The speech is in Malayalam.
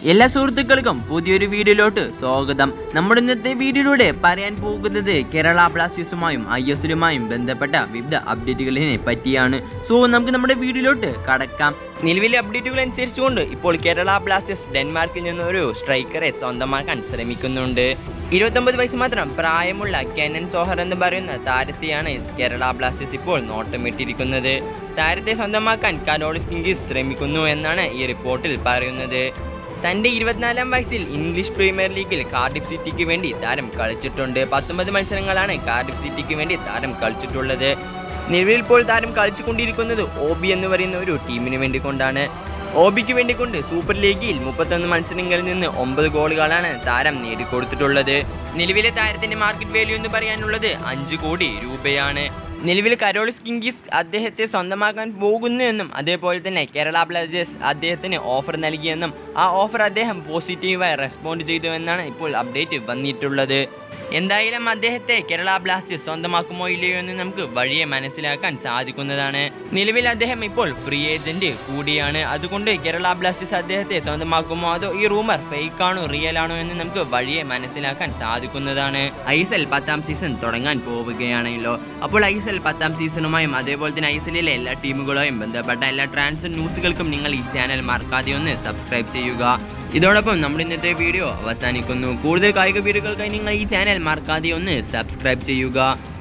എല്ലാ സുഹൃത്തുക്കൾക്കും പുതിയൊരു വീഡിയോയിലോട്ട് സ്വാഗതം നമ്മുടെ ഇന്നത്തെ വീഡിയോയിലൂടെ പറയാൻ പോകുന്നത് കേരള ബ്ലാസ്റ്റേഴ്സുമായും ഐ എസ് എല്ലുമായും ബന്ധപ്പെട്ട വിവിധ അപ്ഡേറ്റുകളിനെ പറ്റിയാണ് സോ നമുക്ക് നമ്മുടെ വീഡിയോയിലോട്ട് കടക്കാം നിലവിലെ അപ്ഡേറ്റുകൾ അനുസരിച്ചുകൊണ്ട് ഇപ്പോൾ കേരള ബ്ലാസ്റ്റേഴ്സ് ഡെൻമാർക്കിൽ നിന്ന് ഒരു സ്ട്രൈക്കറെ സ്വന്തമാക്കാൻ ശ്രമിക്കുന്നുണ്ട് ഇരുപത്തൊമ്പത് വയസ്സ് മാത്രം പ്രായമുള്ള കെനൻ സോഹർ എന്ന് പറയുന്ന താരത്തെയാണ് കേരള ബ്ലാസ്റ്റേഴ്സ് ഇപ്പോൾ നോട്ടമിട്ടിരിക്കുന്നത് താരത്തെ സ്വന്തമാക്കാൻ കരോളിസ് കിങ്സ് ശ്രമിക്കുന്നു എന്നാണ് ഈ റിപ്പോർട്ടിൽ പറയുന്നത് തന്റെ ഇരുപത്തിനാലാം വയസ്സിൽ ഇംഗ്ലീഷ് പ്രീമിയർ ലീഗിൽ കാർഡിഫ് സിറ്റിക്ക് വേണ്ടി താരം കളിച്ചിട്ടുണ്ട് പത്തൊമ്പത് മത്സരങ്ങളാണ് കാർഡിഫ് സിറ്റിക്ക് വേണ്ടി താരം കളിച്ചിട്ടുള്ളത് നിലവിൽ ഇപ്പോൾ താരം കളിച്ചുകൊണ്ടിരിക്കുന്നത് ഓബി എന്ന് പറയുന്ന ഒരു ടീമിന് വേണ്ടി കൊണ്ടാണ് ഓബിക്ക് വേണ്ടി കൊണ്ട് സൂപ്പർ ലീഗിൽ മുപ്പത്തൊന്ന് മത്സരങ്ങളിൽ നിന്ന് ഒമ്പത് ഗോളുകളാണ് താരം നേടിക്കൊടുത്തിട്ടുള്ളത് നിലവിലെ താരത്തിന്റെ മാർക്കറ്റ് വാല്യൂ എന്ന് പറയാനുള്ളത് അഞ്ച് കോടി രൂപയാണ് നിലവിൽ കരോളിസ് കിങ്കിസ് അദ്ദേഹത്തെ സ്വന്തമാക്കാൻ പോകുന്നു എന്നും അതേപോലെ തന്നെ കേരള ബ്ലാസ്റ്റേഴ്സ് അദ്ദേഹത്തിന് ഓഫർ നൽകിയെന്നും ആ ഓഫർ അദ്ദേഹം പോസിറ്റീവായി റെസ്പോണ്ട് ചെയ്തു എന്നാണ് ഇപ്പോൾ അപ്ഡേറ്റ് വന്നിട്ടുള്ളത് എന്തായാലും അദ്ദേഹത്തെ കേരള ബ്ലാസ്റ്റേഴ്സ് സ്വന്തമാക്കുമോ ഇല്ലയോ എന്ന് നമുക്ക് വഴിയെ മനസ്സിലാക്കാൻ സാധിക്കുന്നതാണ് നിലവിൽ അദ്ദേഹം ഇപ്പോൾ ഫ്രീ ഏജന്റ് കൂടിയാണ് അതുകൊണ്ട് കേരള ബ്ലാസ്റ്റേഴ്സ് അദ്ദേഹത്തെ സ്വന്തമാക്കുമോ അതോ ഈ റൂമർ ഫേക്ക് ആണോ റിയൽ ആണോ എന്ന് നമുക്ക് വഴിയെ മനസ്സിലാക്കാൻ സാധിക്കുന്നതാണ് ഐ എസ് എൽ പത്താം സീസൺ തുടങ്ങാൻ പോവുകയാണല്ലോ അപ്പോൾ ഐ എസ് എൽ പത്താം സീസണുമായും അതേപോലെ തന്നെ ഐ എസ് എല്ലിലെ എല്ലാ ടീമുകളുമായും ബന്ധപ്പെട്ട എല്ലാ ട്രാൻസ്ഫർ ന്യൂസുകൾക്കും നിങ്ങൾ ഈ ചാനൽ മറക്കാതെ ഒന്ന് സബ്സ്ക്രൈബ് ചെയ്യുക ഇതോടൊപ്പം നമ്മുടെ ഇന്നത്തെ വീഡിയോ അവസാനിക്കുന്നു കൂടുതൽ കായിക വീഡിയോകൾക്കായി നിങ്ങൾ ഈ ചാനൽ മറക്കാതെ ഒന്ന് സബ്സ്ക്രൈബ് ചെയ്യുക